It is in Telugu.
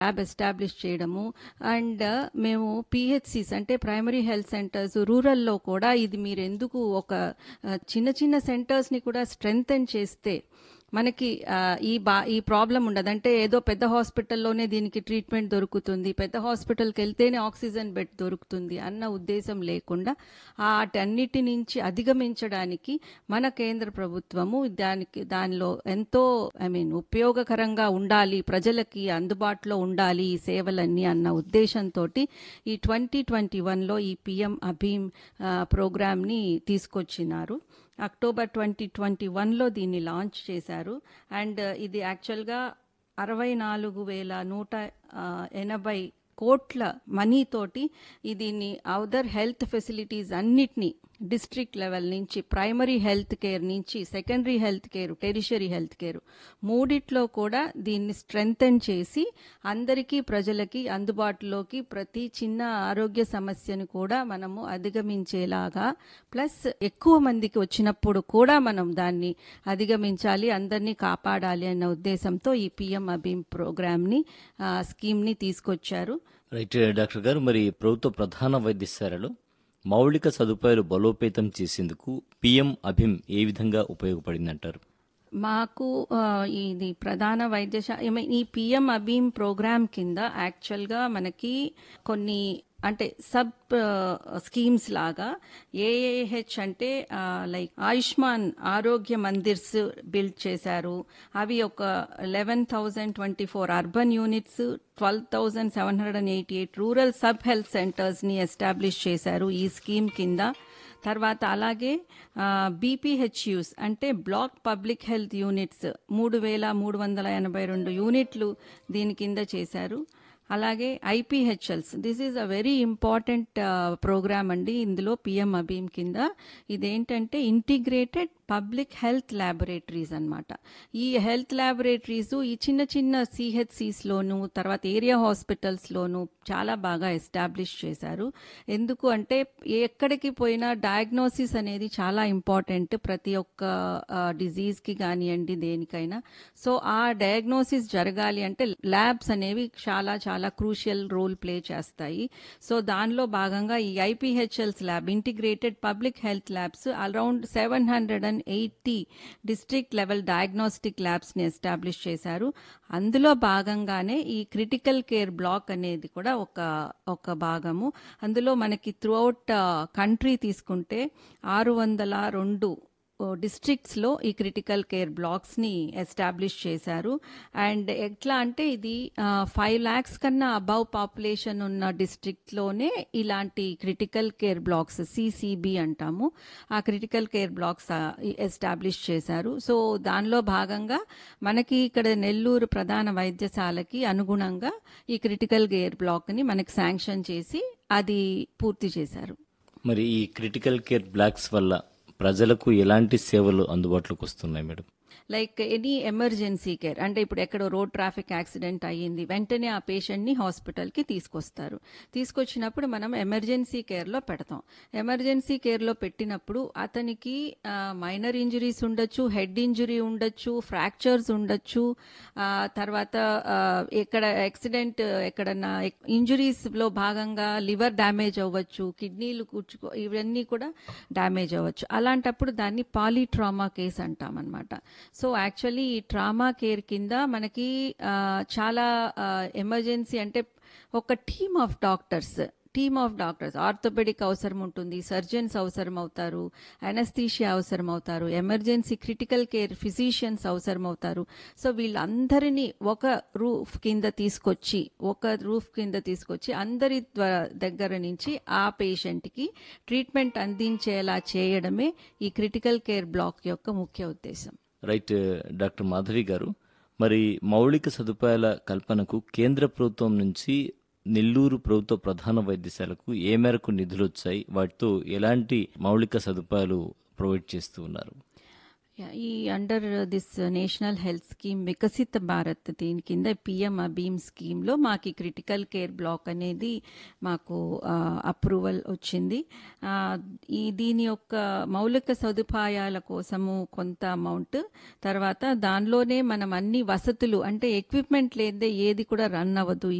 ల్యాబ్ ఎస్టాబ్లిష్ చేయడము అండ్ మేము పిహెచ్సిస్ అంటే ప్రైమరీ హెల్త్ సెంటర్స్ రూరల్లో కూడా ఇది మీరు ఎందుకు ఒక ఆ, చిన్న చిన్న సెంటర్స్ని కూడా స్ట్రెంగ్తన్ చేస్తే మనకి ఆ, ఈ బా ఈ ప్రాబ్లం ఉండదు అంటే ఏదో పెద్ద హాస్పిటల్లోనే దీనికి ట్రీట్మెంట్ దొరుకుతుంది పెద్ద హాస్పిటల్కి వెళ్తేనే ఆక్సిజన్ బెడ్ దొరుకుతుంది అన్న ఉద్దేశం లేకుండా వాటన్నిటి నుంచి అధిగమించడానికి మన కేంద్ర ప్రభుత్వము దానికి దానిలో ఎంతో ఐ మీన్ ఉపయోగకరంగా ఉండాలి ప్రజలకి అందుబాటులో ఉండాలి ఈ సేవలన్నీ అన్న ఉద్దేశంతో ఈ ట్వంటీ ట్వంటీ వన్లో ఈ పిఎం అభీమ్ ఆ, ప్రోగ్రామ్ని తీసుకొచ్చినారు అక్టోబర్ ట్వంటీ ట్వంటీ వన్లో దీన్ని లాంచ్ చేశారు అండ్ ఇది యాక్చువల్గా అరవై నాలుగు వేల నూట ఆ, ఎనభై కోట్ల మనీతోటి దీన్ని అదర్ హెల్త్ ఫెసిలిటీస్ అన్నిటినీ డిస్ట్రిక్ట్ లెవెల్ నుంచి ప్రైమరీ హెల్త్ కేర్ నుంచి secondary health care tertiary health care మూడిట్లో కూడా దీన్ని స్ట్రెంగ్తన్ చేసి అందరికీ ప్రజలకి అందుబాటులోకి ప్రతి చిన్న ఆరోగ్య సమస్యను కూడా మనము అధిగమించేలాగా ప్లస్ ఎక్కువ మందికి వచ్చినప్పుడు కూడా మనం దాన్ని అధిగమించాలి అందరినీ కాపాడాలి అన్న ఉద్దేశంతో ఈ పిఎం అభీమ్ ప్రోగ్రామ్ని ఆ, స్కీమ్ని తీసుకొచ్చారు రైట్ డాక్టర్ గారు మరి ప్రభుత్వ ప్రధాన వైద్యశాలలో మౌలిక సదుపాయాలు బలోపేతం చేసేందుకు పిఎం అభిమ్ ఏ విధంగా ఉపయోగపడిందంటారు మాకు ఆ, ఇది ప్రధాన వైద్యశా I mean, ఈ పిఎం అబీమ్ ప్రోగ్రామ్ కింద యాక్చువల్గా మనకి కొన్ని అంటే సబ్ స్కీమ్స్ లాగా ఏఏహెచ్ అంటే లైక్ ఆయుష్మాన్ ఆరోగ్య మందిర్స్ బిల్డ్ చేశారు అవి ఒక eleven thousand twenty four urban units twelve thousand seven hundred and eighty eight rural sub health సెంటర్స్ని ఎస్టాబ్లిష్ చేశారు ఈ స్కీమ్ కింద తర్వాత అలాగే బీపీహెచ్యూస్ అంటే బ్లాక్ పబ్లిక్ హెల్త్ యూనిట్స్ మూడు వేల మూడు వందల ఎనభై రెండు యూనిట్లు దీని కింద చేశారు అలాగే IPHLs this is a very important programme అండి ఇందులో పిఎం అబీమ్ కింద ఇదేంటంటే ఇంటిగ్రేటెడ్ పబ్లిక్ హెల్త్ ల్యాబొరేటరీస్ అన్నమాట ఈ హెల్త్ ల్యాబొరేటరీస్ ఈ చిన్న చిన్న సిహెచ్సిస్లోను తర్వాత ఏరియా హాస్పిటల్స్లోను చాలా బాగా ఎస్టాబ్లిష్ చేశారు ఎందుకు అంటే ఎక్కడికి పోయినా డయాగ్నోసిస్ అనేది చాలా ఇంపార్టెంట్ ప్రతి ఒక్క డిజీజ్కి కానివ్వండి దేనికైనా సో ఆ డయాగ్నోసిస్ జరగాలి అంటే ల్యాబ్స్ అనేవి చాలా చాలా క్రూషియల్ రోల్ ప్లే చేస్తాయి సో దానిలో భాగంగా ఈ IPHLs lab integrated public health labs around seven hundred and eighty district level diagnostic ల్యాబ్స్ని ఎస్టాబ్లిష్ చేశారు అందులో భాగంగానే ఈ క్రిటికల్ కేర్ బ్లాక్ అనేది కూడా ఒక ఒక భాగము అందులో మనకి త్రూఅవుట్ కంట్రీ తీసుకుంటే ఆరు వందల రెండు డిస్ట్రిక్ట్స్లో ఈ క్రిటికల్ కేర్ బ్లాక్స్ని ఎస్టాబ్లిష్ చేశారు అండ్ ఎట్లా అంటే ఇది ఫైవ్ ల్యాక్స్ కన్నా అబవ్ పాపులేషన్ ఉన్న డిస్ట్రిక్ట్లోనే ఇలాంటి క్రిటికల్ కేర్ బ్లాక్స్ సిసిబి అంటాము ఆ క్రిటికల్ కేర్ బ్లాక్స్ ఎస్టాబ్లిష్ చేశారు సో దానిలో భాగంగా మనకి ఇక్కడ నెల్లూరు ప్రధాన వైద్యశాలకి అనుగుణంగా ఈ క్రిటికల్ కేర్ బ్లాక్ని మనకి శాంక్షన్ చేసి అది పూర్తి చేశారు మరి ఈ క్రిటికల్ కేర్ బ్లాక్స్ వల్ల ప్రజలకు ఎలాంటి సేవలు అందుబాటులోకి వస్తున్నాయి madam like any emergency care అంటే ఇప్పుడు ఎక్కడో రోడ్ ట్రాఫిక్ యాక్సిడెంట్ అయ్యింది వెంటనే ఆ పేషెంట్ని హాస్పిటల్కి తీసుకొస్తారు తీసుకొచ్చినప్పుడు మనం ఎమర్జెన్సీ కేర్లో పెడతాం ఎమర్జెన్సీ కేర్లో పెట్టినప్పుడు అతనికి మైనర్ ఇంజరీస్ ఉండొచ్చు హెడ్ ఇంజరీ ఉండొచ్చు ఫ్రాక్చర్స్ ఉండొచ్చు ఆ, తర్వాత ఆ, ఎక్కడ యాక్సిడెంట్ ఎక్కడన్నా ఇంజురీస్లో భాగంగా లివర్ డ్యామేజ్ అవ్వచ్చు కిడ్నీలు కూర్చుకో ఇవన్నీ కూడా డ్యామేజ్ అవ్వచ్చు అలాంటప్పుడు దాన్ని పాలీట్రామా కేస్ అంటాం అనమాట సో యాక్చువల్లీ ఈ ట్రామా కేర్ కింద మనకి ఆ, చాలా ఎమర్జెన్సీ అంటే ఒక team of doctors team of doctors orthopaedic అవసరం ఉంటుంది సర్జన్స్ అవసరం అవుతారు అనస్థీషియా అవసరం అవుతారు ఎమర్జెన్సీ క్రిటికల్ కేర్ ఫిజిషియన్స్ అవసరం అవుతారు సో వీళ్ళందరినీ ఒక రూఫ్ కింద తీసుకొచ్చి ఒక రూఫ్ కింద తీసుకొచ్చి అందరి ద్వా- దగ్గర నుంచి ఆ పేషెంట్కి ట్రీట్మెంట్ అందించేలా చేయడమే ఈ క్రిటికల్ కేర్ బ్లాక్ యొక్క ముఖ్య ఉద్దేశం రైట్ డాక్టర్ మాధవి గారు మరి మౌలిక సదుపాయాల కల్పనకు కేంద్ర ప్రభుత్వం నుంచి నెల్లూరు ప్రభుత్వ ప్రధాన వైద్యశాలకు ఏ మేరకు నిధులు వచ్చాయి వాటితో ఎలాంటి మౌలిక సదుపాయాలు ప్రొవైడ్ చేస్తూ ఉన్నారు యా, ఈ under this national health scheme Viksit Bharat దీని కింద పిఎం అబీమ్ స్కీమ్లో మాకు క్రిటికల్ కేర్ బ్లాక్ అనేది మాకు అప్రూవల్ వచ్చింది ఆ, ఈ దీని యొక్క మౌలిక సదుపాయాల కోసము కొంత అమౌంట్ తర్వాత దానిలోనే మనం అన్ని వసతులు అంటే ఎక్విప్మెంట్ లేదే ఏది కూడా రన్ అవ్వదు